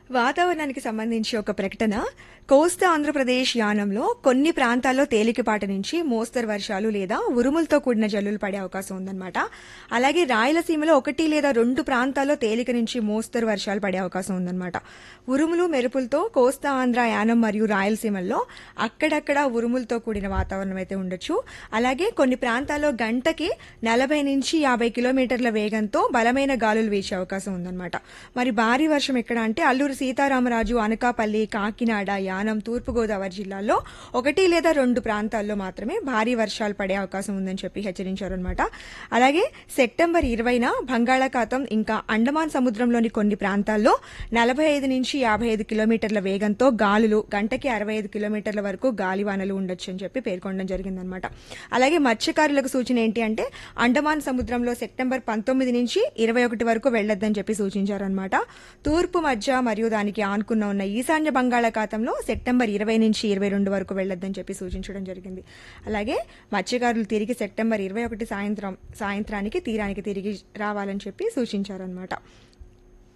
వాతావరణానికి సంబంధించి ఒక ప్రకటన కోస్తా ఆంధ్రప్రదేశ్ యానంలో కొన్ని ప్రాంతాల్లో తేలికపాటి నుంచి మోస్తరు వర్షాలు లేదా ఉరుములతో కూడిన జల్లులు పడే అవకాశం ఉందన్నమాట అలాగే రాయలసీమలో ఒకటి లేదా రెండు ప్రాంతాల్లో తేలిక నుంచి మోస్తరు వర్షాలు పడే అవకాశం ఉందన్నమాట ఉరుములు మెరుపులతో కోస్తా ఆంధ్ర యానం మరియు రాయలసీమల్లో అక్కడక్కడ ఉరుములతో కూడిన వాతావరణం అయితే ఉండొచ్చు అలాగే కొన్ని ప్రాంతాల్లో గంటకి నలభై నుంచి యాభై కిలోమీటర్ల వేగంతో బలమైన గాలులు వీచే అవకాశం ఉందన్నమాట మరి భారీ వర్షం ఎక్కడ అంటే అల్లూరు సీతారామరాజు అనకాపల్లి కాకినాడ యానం తూర్పుగోదావరి జిల్లాల్లో ఒకటి లేదా రెండు ప్రాంతాల్లో మాత్రమే భారీ వర్షాలు పడే అవకాశం ఉందని చెప్పి హెచ్చరించారనమాట అలాగే సెప్టెంబర్ ఇరవైన బంగాళాఖాతం ఇంకా అండమాన్ సముద్రంలోని కొన్ని ప్రాంతాల్లో నలభై ఐదు నుంచి యాభై ఐదు కిలోమీటర్ల వేగంతో గాలులు గంటకి అరవై ఐదు కిలోమీటర్ల వరకు గాలివానలు ఉండొచ్చు అని చెప్పి పేర్కొనడం జరిగిందనమాట అలాగే మత్స్యకారులకు సూచన ఏంటి అంటే అండమాన్ సముద్రంలో సెప్టెంబర్ పంతొమ్మిది నుంచి ఇరవై ఒకటి వరకు వెళ్లొద్దని చెప్పి సూచించారనమాట తూర్పు మధ్య మరియు దానికి ఆనుకున్న ఉన్న ఈశాన్య బంగాళాఖాతంలో సెప్టెంబర్ ఇరవై నుంచి ఇరవై రెండు వరకు వెళ్లొద్దని చెప్పి సూచించడం జరిగింది అలాగే మత్స్యకారులు తిరిగి సెప్టెంబర్ ఇరవై ఒకటి సాయంత్రం సాయంత్రానికి తీరానికి తిరిగి రావాలని చెప్పి సూచించారనమాట